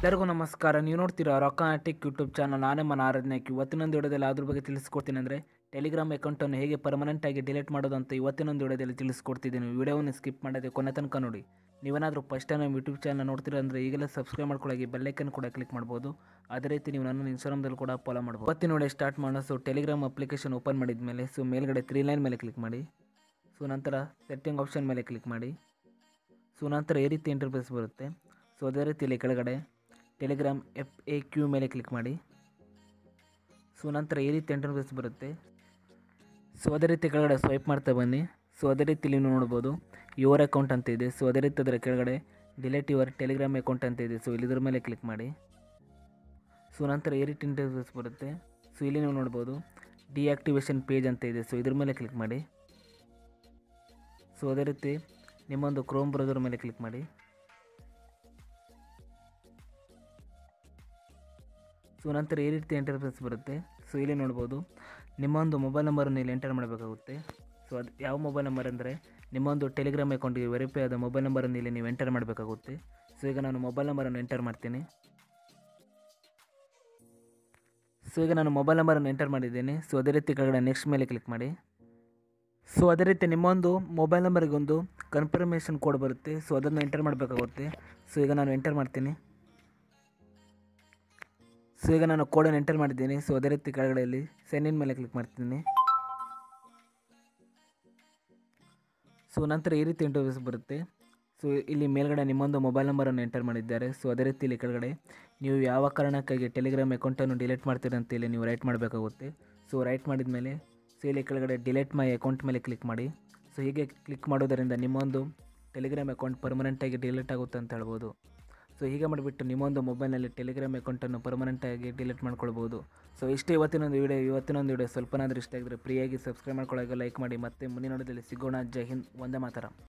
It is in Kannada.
ಎಲ್ಲರಿಗೂ ನಮಸ್ಕಾರ ನೀವು ನೋಡ್ತೀರಾ ರೊಕ್ಕ ಆಟಿಕ್ ಯೂಟ್ಯೂಬ್ ಚಾನಲ್ ನಾನೇ ಮನ ಆರಾಧನೆಕ್ ಇವತ್ತಿನೊಂದು ವಿಡಿಯೋದಲ್ಲಿ ಅದ್ರ ಬಗ್ಗೆ ತಿಳಿಸ್ಕೊಡ್ತೀನಿ ಅಂದರೆ ಟೆಲಿಗ್ರಾಮ್ ಅಕೌಂಟನ್ನು ಹೇಗೆ ಪರ್ಮನೆಂಟಾಗಿ ಡಿಲೀಟ್ ಮಾಡೋದು ಅಂತ ಇವತ್ತಿನೊಂದು ವಿಡಿಯೋದಲ್ಲಿ ತಿಳಿಸ್ಕೊಡ್ತಿದ್ದೀನಿ ವಿಡಿಯೋವನ್ನು ಸ್ಕಿಪ್ ಮಾಡದೆ ಕೊನೆ ತನಕ ನೋಡಿ ನೀವೇನಾದರೂ ಫಸ್ಟ್ ಟೈಮ್ ಯೂಟ್ಯೂಬ್ ಚಾನಲ್ ನೋಡ್ತೀರಾ ಅಂದರೆ ಈಗಲೇ ಸಬ್ಸ್ಕ್ರೈಬ್ ಮಾಡ್ಕೊಳ್ಳಿ ಬೆಲ್ಲೈಕನ್ ಕೂಡ ಕ್ಲಿಕ್ ಮಾಡ್ಬೋದು ಅದೇ ರೀತಿ ನೀವು ನನ್ನ ಇನ್ಸ್ಟಾಗ್ರಾಮ್ದಲ್ಲಿ ಕೂಡ ಫಾಲೋ ಮಾಡ್ಬೋದು ಇವತ್ತಿನ ವಿಡಿಯೋ ಸ್ಟಾರ್ಟ್ ಮಾಡೋಣ ಸೊ ಟೆಲಿಗ್ರಾಮ್ ಅಪ್ಲಿಕೇಶನ್ ಓಪನ್ ಮಾಡಿದ ಮೇಲೆ ಸೊ ಮೇಲ್ಗಡೆ ತ್ರೀ ಲೈನ್ ಮೇಲೆ ಕ್ಲಿಕ್ ಮಾಡಿ ಸೊ ನಂತರ ಸೆಟ್ಟಿಂಗ್ ಆಪ್ಷನ್ ಮೇಲೆ ಕ್ಲಿಕ್ ಮಾಡಿ ಸೊ ನಂತರ ಈ ರೀತಿ ಇಂಟರ್ಫೇಸ್ ಬರುತ್ತೆ ಸೊ ಅದೇ ರೀತಿಯಲ್ಲಿ ಕೆಳಗಡೆ ಟೆಲಿಗ್ರಾಮ್ ಎಫ್ ಎ ಕ್ಯೂ ಮೇಲೆ ಕ್ಲಿಕ್ ಮಾಡಿ ಸೊ ನಂತರ ಈ ರೀತಿ ಇಂಟರ್ಫೇಸ್ ಬರುತ್ತೆ ಸೊ ಅದೇ ರೀತಿ ಕೆಳಗಡೆ ಸ್ವೈಪ್ ಮಾಡ್ತಾ ಬನ್ನಿ ಸೊ ಅದೇ ರೀತಿ ನೀವು ನೋಡ್ಬೋದು ಯುವರ್ ಅಕೌಂಟ್ ಅಂತ ಇದೆ ಸೊ ಅದೇ ರೀತಿ ಅದರ ಕೆಳಗಡೆ ಡಿಲೀಟ್ ಯುವರ್ ಟೆಲಿಗ್ರಾಮ್ ಅಕೌಂಟ್ ಅಂತ ಇದೆ ಸೊ ಇಲ್ಲಿದ್ರ ಮೇಲೆ ಕ್ಲಿಕ್ ಮಾಡಿ ಸೊ ನಂತರ ಈ ರೀತಿ ಇಂಟರ್ಫೇಸ್ ಬರುತ್ತೆ ಸೊ ಇಲ್ಲಿ ನೀವು ನೋಡ್ಬೋದು ಡಿಆಕ್ಟಿವೇಷನ್ ಪೇಜ್ ಅಂತ ಇದೆ ಸೊ ಇದ್ರ ಮೇಲೆ ಕ್ಲಿಕ್ ಮಾಡಿ ಸೊ ಅದೇ ರೀತಿ ನಿಮ್ಮೊಂದು ಕ್ರೋಮ್ ಬ್ರೌಸರ್ ಮೇಲೆ ಕ್ಲಿಕ್ ಮಾಡಿ ಸೊ ನಂತರ ಈ ರೀತಿ ಇಂಟರ್ಫೇಸ್ ಬರುತ್ತೆ ಸೊ ಇಲ್ಲಿ ನೋಡ್ಬೋದು ನಿಮ್ಮೊಂದು ಮೊಬೈಲ್ ನಂಬರನ್ನು ಇಲ್ಲಿ ಎಂಟರ್ ಮಾಡಬೇಕಾಗುತ್ತೆ ಸೊ ಅದು ಯಾವ ಮೊಬೈಲ್ ನಂಬರ್ ಅಂದರೆ ನಿಮ್ಮೊಂದು ಟೆಲಿಗ್ರಾಮ್ ಅಕೌಂಟಿಗೆ ವೆರಿಫೈ ಆದ ಮೊಬೈಲ್ ನಂಬರನ್ನು ಇಲ್ಲಿ ನೀವು ಎಂಟರ್ ಮಾಡಬೇಕಾಗುತ್ತೆ ಸೊ ಈಗ ನಾನು ಮೊಬೈಲ್ ನಂಬರನ್ನು ಎಂಟರ್ ಮಾಡ್ತೀನಿ ಸೊ ಈಗ ನಾನು ಮೊಬೈಲ್ ನಂಬರನ್ನು ಎಂಟರ್ ಮಾಡಿದ್ದೇನೆ ಸೊ ಅದೇ ರೀತಿ ಕೆಳಗಡೆ ನೆಕ್ಸ್ಟ್ ಮೇಲೆ ಕ್ಲಿಕ್ ಮಾಡಿ ಸೊ ಅದೇ ರೀತಿ ನಿಮ್ಮೊಂದು ಮೊಬೈಲ್ ನಂಬರಿಗೆ ಒಂದು ಕನ್ಫರ್ಮೇಷನ್ ಕೋಡ್ ಬರುತ್ತೆ ಸೊ ಅದನ್ನು ಎಂಟರ್ ಮಾಡಬೇಕಾಗುತ್ತೆ ಸೊ ಈಗ ನಾನು ಎಂಟರ್ ಮಾಡ್ತೀನಿ ಸೊ ಈಗ ನಾನು ಕೋಡನ್ನು ಎಂಟರ್ ಮಾಡಿದ್ದೀನಿ ಸೊ ಅದೇ ರೀತಿ ಕೆಳಗಡೆಯಲ್ಲಿ ಸೈನ್ ಇನ್ ಮೇಲೆ ಕ್ಲಿಕ್ ಮಾಡ್ತೀನಿ ಸೊ ನಂತರ ಈ ರೀತಿ ಇಂಟರ್ವ್ಯೂಸ್ ಬರುತ್ತೆ ಸೊ ಇಲ್ಲಿ ಮೇಲ್ಗಡೆ ನಿಮ್ಮೊಂದು ಮೊಬೈಲ್ ನಂಬರನ್ನು ಎಂಟರ್ ಮಾಡಿದ್ದಾರೆ ಸೊ ಅದೇ ರೀತಿ ಇಲ್ಲಿ ಕೆಳಗಡೆ ನೀವು ಯಾವ ಕಾರಣಕ್ಕಾಗಿ ಟೆಲಿಗ್ರಾಮ್ ಅಕೌಂಟನ್ನು ಡಿಲೀಟ್ ಮಾಡ್ತೀರ ಅಂತ ಇಲ್ಲಿ ನೀವು ರೈಟ್ ಮಾಡಬೇಕಾಗುತ್ತೆ ಸೊ ರೈಟ್ ಮಾಡಿದ ಮೇಲೆ ಸೊ ಇಲ್ಲಿ ಕೆಳಗಡೆ ಡಿಲೀಟ್ ಮೈ ಅಕೌಂಟ್ ಮೇಲೆ ಕ್ಲಿಕ್ ಮಾಡಿ ಸೊ ಹೀಗೆ ಕ್ಲಿಕ್ ಮಾಡೋದರಿಂದ ನಿಮ್ಮೊಂದು ಟೆಲಿಗ್ರಾಮ್ ಅಕೌಂಟ್ ಪರ್ಮನೆಂಟಾಗಿ ಡಿಲೀಟ್ ಆಗುತ್ತೆ ಅಂತ ಹೇಳ್ಬೋದು ಸೊ ಹೀಗೆ ಮಾಡಿಬಿಟ್ಟು ನಿಮ್ಮೊಂದು ಮೊಬೈಲ್ನಲ್ಲಿ ಟೆಲಿಗ್ರಾಮ್ ಅಕೌಂಟನ್ನು ಪರ್ಮನೆಂಟಾಗಿ ಡಿಲೀಟ್ ಮಾಡ್ಕೊಳ್ಬೋದು ಸೊ ಇಷ್ಟೇ ಇವತ್ತಿನೊಂದು ವಿಡಿಯೋ ಇವತ್ತಿನೊಂದು ವಿಡಿಯೋ ಸ್ವಲ್ಪನಾದರೂ ಇಷ್ಟ ಆಗಿದ್ರೆ ಫ್ರೀಯಾಗಿ ಸಬ್ಸ್ಕ್ರೈಬ್ ಮಾಡ್ಕೊಳ್ಳೋಕೆ ಲೈಕ್ ಮಾಡಿ ಮತ್ತೆ ಮುಂದಿನ ವಿಡಿಯೋದಲ್ಲಿ ಸಿಗೋಣ ಜೈ ಹಿಂದ್ ಒಂದೇ ಮಾತರ